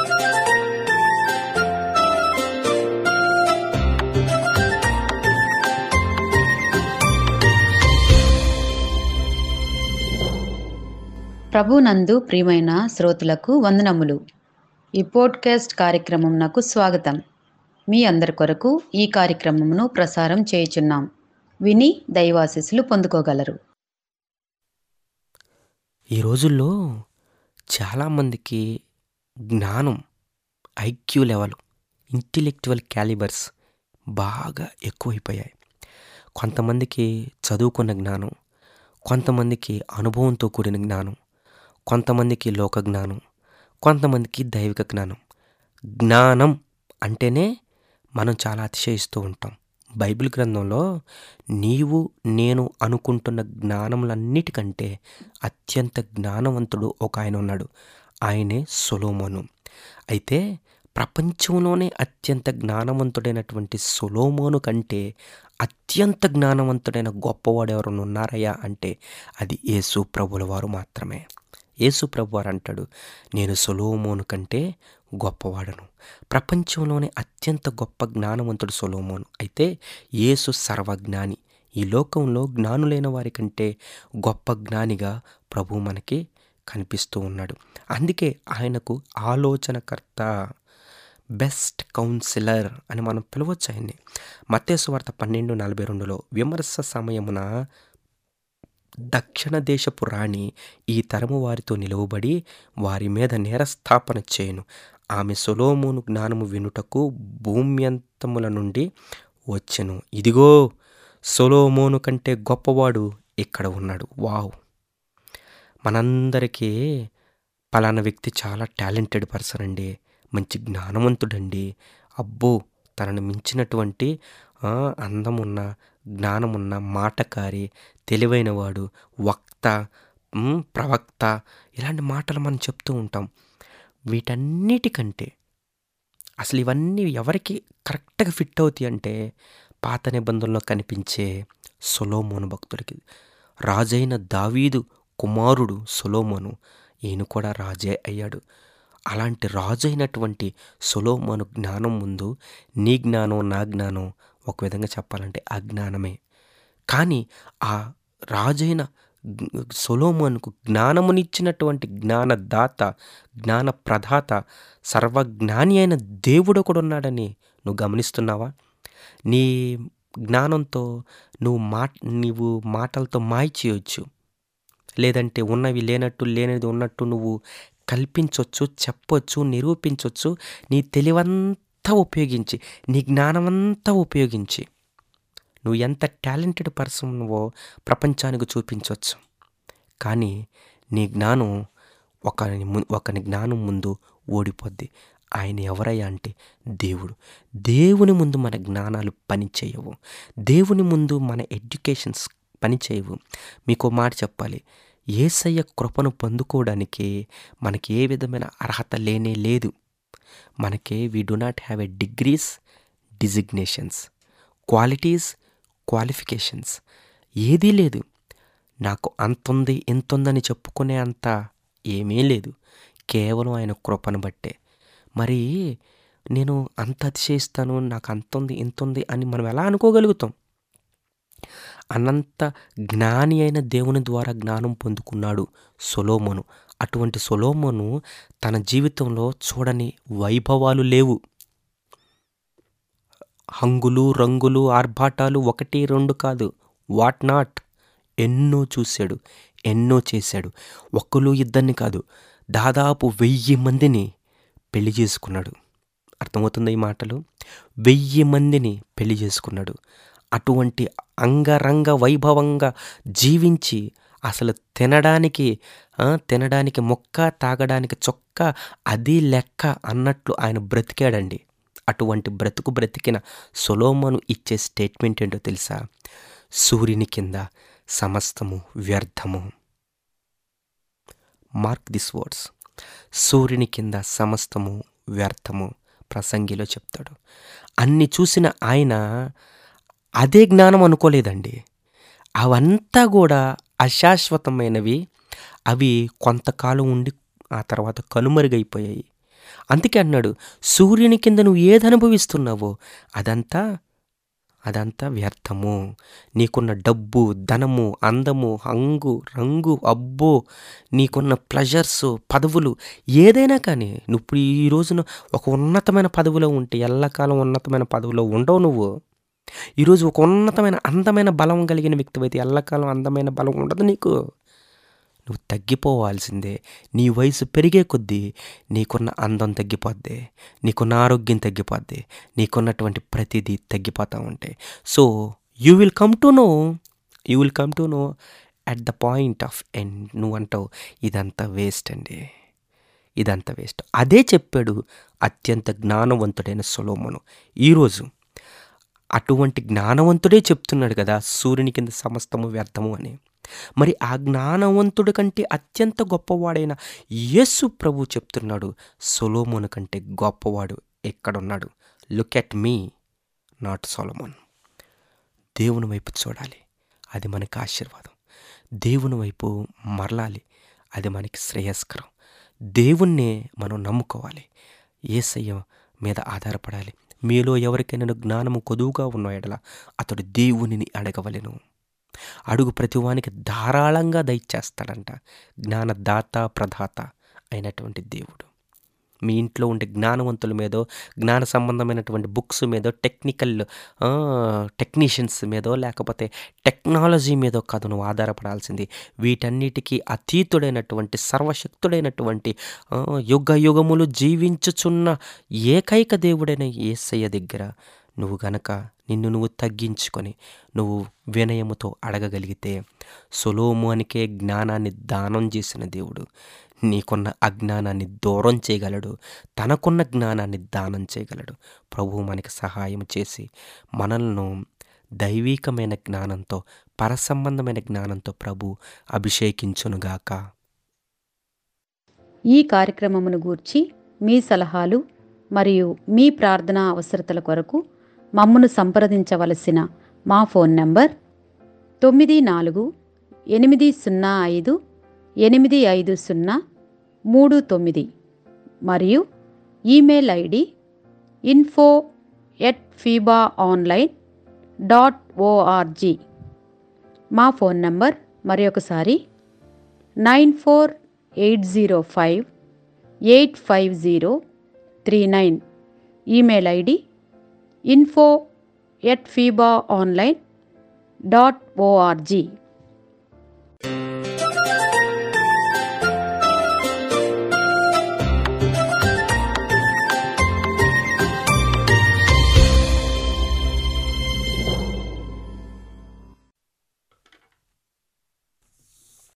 ప్రభునందు ప్రియమైన శ్రోతలకు వందనములు ఈ పోడ్కాస్ట్ కార్యక్రమం నాకు స్వాగతం మీ అందరి కొరకు ఈ కార్యక్రమమును ప్రసారం చేయుచున్నాం విని దైవాశీస్సులు పొందుకోగలరు ఈ రోజుల్లో చాలామందికి జ్ఞానం ఐక్యూ లెవెల్ ఇంటెలెక్చువల్ క్యాలిబర్స్ బాగా ఎక్కువైపోయాయి కొంతమందికి చదువుకున్న జ్ఞానం కొంతమందికి అనుభవంతో కూడిన జ్ఞానం కొంతమందికి లోక జ్ఞానం కొంతమందికి దైవిక జ్ఞానం జ్ఞానం అంటేనే మనం చాలా అతిశయిస్తూ ఉంటాం బైబిల్ గ్రంథంలో నీవు నేను అనుకుంటున్న జ్ఞానములన్నిటికంటే అత్యంత జ్ఞానవంతుడు ఒక ఆయన ఉన్నాడు ఆయనే సొలోమోను అయితే ప్రపంచంలోనే అత్యంత జ్ఞానవంతుడైనటువంటి సొలోమోను కంటే అత్యంత జ్ఞానవంతుడైన గొప్పవాడు ఎవరైనా ఉన్నారయ్యా అంటే అది యేసు ప్రభుల వారు మాత్రమే యేసు ప్రభు వారు అంటాడు నేను సొలోమోను కంటే గొప్పవాడను ప్రపంచంలోనే అత్యంత గొప్ప జ్ఞానవంతుడు సొలోమోను అయితే యేసు సర్వజ్ఞాని ఈ లోకంలో జ్ఞానులైన వారి కంటే గొప్ప జ్ఞానిగా ప్రభు మనకి కనిపిస్తూ ఉన్నాడు అందుకే ఆయనకు ఆలోచనకర్త బెస్ట్ కౌన్సిలర్ అని మనం పిలవచ్చు ఆయన్ని మత్తేసు వార్త పన్నెండు నలభై రెండులో విమర్శ సమయమున దక్షిణ దేశపు రాణి ఈ తరము వారితో నిలువబడి వారి మీద నేరస్థాపన చేయను ఆమె సొలోమోను జ్ఞానము వినుటకు భూమ్యంతముల నుండి వచ్చెను ఇదిగో సొలోమోను కంటే గొప్పవాడు ఇక్కడ ఉన్నాడు వావ్ మనందరికీ పలానా వ్యక్తి చాలా టాలెంటెడ్ పర్సన్ అండి మంచి జ్ఞానవంతుడండి అబ్బో తనను మించినటువంటి ఆ, అందమున్న జ్ఞానమున్న మాటకారి తెలివైనవాడు వక్త ఉమ్, ప్రవక్త ఇలాంటి మాటలు మనం చెప్తూ ఉంటాం వీటన్నిటికంటే అసలు ఇవన్నీ ఎవరికి కరెక్ట్గా ఫిట్ అవుతాయి అంటే పాత నిబంధనలో కనిపించే సొలోమోను భక్తుడికి రాజైన దావీదు కుమారుడు సొలోమోను ఈయన కూడా రాజే అయ్యాడు అలాంటి రాజు అయినటువంటి సొలోమోను జ్ఞానం ముందు నీ జ్ఞానం నా జ్ఞానం ఒక విధంగా చెప్పాలంటే అజ్ఞానమే కానీ ఆ రాజైన గ్- సొలోమోనుకు జ్ఞానమునిచ్చినటువంటి జ్ఞానదాత జ్ఞాన ప్రదాత సర్వజ్ఞాని అయిన దేవుడు ఒకడు ఉన్నాడని నువ్వు గమనిస్తున్నావా నీ జ్ఞానంతో నువ్వు మా నీవు మాటలతో మాయ చేయొచ్చు లేదంటే ఉన్నవి లేనట్టు లేనిది ఉన్నట్టు నువ్వు కల్పించవచ్చు చెప్పొచ్చు నిరూపించవచ్చు నీ తెలివంతా ఉపయోగించి నీ జ్ఞానమంతా ఉపయోగించి నువ్వు ఎంత టాలెంటెడ్ పర్సన్ నువ్వో ప్రపంచానికి చూపించవచ్చు కానీ నీ జ్ఞానం ఒకని ము- ఒకని జ్ఞానం ముందు ఓడిపోద్ది ఆయన ఎవరయ్యా అంటే దేవుడు దేవుని ముందు మన జ్ఞానాలు పనిచేయవు దేవుని ముందు మన ఎడ్యుకేషన్స్ పనిచేయవు మీకు ఓ మాట చెప్పాలి ఏసయ్య కృపను పొందుకోవడానికి మనకి ఏ విధమైన అర్హత లేనే లేదు మనకి we do not have a degrees designations qualities qualifications ఏదీ లేదు నాకు అంతుంది ఇంతుందని చెప్పుకునే అంత ఏమీ లేదు కేవలం ఆయన కృపను బట్టే మరి నేను అంత అతిశయిస్తాను నాకు అంతుంది ఇంతుంది అని మనం ఎలా అనుకోగలుగుతాం అనంత జ్ఞాని అయిన దేవుని ద్వారా జ్ఞానం పొందుకున్నాడు సొలోమోను అటువంటి సొలోమోను తన జీవితంలో చూడని వైభవాలు లేవు హంగులు రంగులు ఆర్భాటాలు ఒకటి రెండు కాదు వాట్ నాట్ ఎన్నో చూశాడు ఎన్నో చేశాడు ఒక్కరు ఇద్దరిని కాదు దాదాపు వెయ్యి మందిని పెళ్లి చేసుకున్నాడు అర్థమవుతుంది ఈ మాటలు వెయ్యి మందిని పెళ్లి చేసుకున్నాడు అటువంటి అంగరంగ వైభవంగా జీవించి అసలు తినడానికి ఆ, తినడానికి మొక్క తాగడానికి చొక్క అది లెక్క అన్నట్లు ఆయన బ్రతికాడండి అటువంటి బ్రతుకు బ్రతికిన సొలోమను ఇచ్చే స్టేట్మెంట్ ఏంటో తెలుసా సూర్యుని కింద సమస్తము వ్యర్థము మార్క్ దిస్ వర్డ్స్ సూర్యుని కింద సమస్తము వ్యర్థము ప్రసంగిలో చెప్తాడు అన్ని చూసిన ఆయన అదే జ్ఞానం అనుకోలేదండి అవంతా కూడా అశాశ్వతమైనవి అవి కొంతకాలం ఉండి ఆ తర్వాత కనుమరుగైపోయాయి అందుకే అన్నాడు సూర్యుని కింద నువ్వు ఏది అనుభవిస్తున్నావో అదంతా అదంతా వ్యర్థము నీకున్న డబ్బు ధనము అందము హంగు రంగు అబ్బో నీకున్న ప్లెజర్స్ పదవులు ఏదైనా కానీ నువ్వు ఇప్పుడు ఈ రోజున ఒక ఉన్నతమైన పదవిలో ఉంటే ఎల్లకాలం ఉన్నతమైన పదవిలో ఉండవు నువ్వు ఈరోజు ఒక ఉన్నతమైన అందమైన బలం కలిగిన వ్యక్తివైతే ఎల్లకాలం అందమైన బలం ఉండదు నీకు నువ్వు తగ్గిపోవాల్సిందే నీ వయసు పెరిగే కొద్దీ నీకున్న అందం తగ్గిపోద్ది నీకున్న ఆరోగ్యం తగ్గిపోద్ది నీకున్నటువంటి ప్రతిదీ తగ్గిపోతూ ఉంటాయి so you will come to know you will come to know at the point of end నువ్వు అంటావు ఇదంతా వేస్ట్ అండి ఇదంతా వేస్ట్ అదే చెప్పాడు అత్యంత జ్ఞానవంతుడైన సొలోమోను ఈరోజు అటువంటి జ్ఞానవంతుడే చెప్తున్నాడు కదా సూర్యుని కింద సమస్తము వ్యర్థము అని మరి ఆ జ్ఞానవంతుడి కంటే అత్యంత గొప్పవాడైన యేసు ప్రభు చెప్తున్నాడు సొలోమోను కంటే గొప్పవాడు ఎక్కడున్నాడు look at me not Solomon దేవుని వైపు చూడాలి అది మనకి ఆశీర్వాదం దేవుని వైపు మరలాలి అది మనకి శ్రేయస్కరం దేవుణ్ణే మనం నమ్ముకోవాలి ఏసయ్య మీద ఆధారపడాలి మీలో ఎవరికైనా జ్ఞానము కొదువుగా ఉన్న ఎడల అతడు దేవునిని అడగవలెను అడుగు ప్రతివానికి ధారాళంగా దయచేస్తాడంట జ్ఞానదాత ప్రదాత అయినటువంటి దేవుడు మీ ఇంట్లో ఉండే జ్ఞానవంతుల మీదో జ్ఞాన సంబంధమైనటువంటి బుక్స్ మీదో టెక్నికల్ టెక్నీషియన్స్ మీదో లేకపోతే టెక్నాలజీ మీదో కాదు నువ్వు ఆధారపడాల్సింది వీటన్నిటికీ అతీతుడైనటువంటి సర్వశక్తుడైనటువంటి ఆ, యుగ యుగములు జీవించుచున్న ఏకైక దేవుడైన ఏసయ్య దగ్గర నువ్వు గనక నిన్ను నువ్వు తగ్గించుకొని నువ్వు వినయముతో అడగగలిగితే సొలోమోనికే జ్ఞానాన్ని దానం చేసిన దేవుడు నీకున్న అజ్ఞానాన్ని దూరం చేయగలడు తనకున్న జ్ఞానాన్ని దానం చేయగలడు ప్రభువు మనకి సహాయం చేసి మనల్ని దైవీకమైన జ్ఞానంతో పరసంబంధమైన జ్ఞానంతో ప్రభు అభిషేకించునుగాక ఈ కార్యక్రమమును గూర్చి మీ సలహాలు మరియు మీ ప్రార్థనా అవసరతల కొరకు మమ్మను సంప్రదించవలసిన మా ఫోన్ నంబర్ తొమ్మిది నాలుగు ఎనిమిది సున్నా ఐదు ఎనిమిది ఐదు సున్నా మూడు తొమ్మిది మరియు email ID info at FEBA online dot O R G మా ఫోన్ నంబర్ మరి ఒకసారి nine four eight zero five eight five zero three nine email ID info at FEBA online dot ORG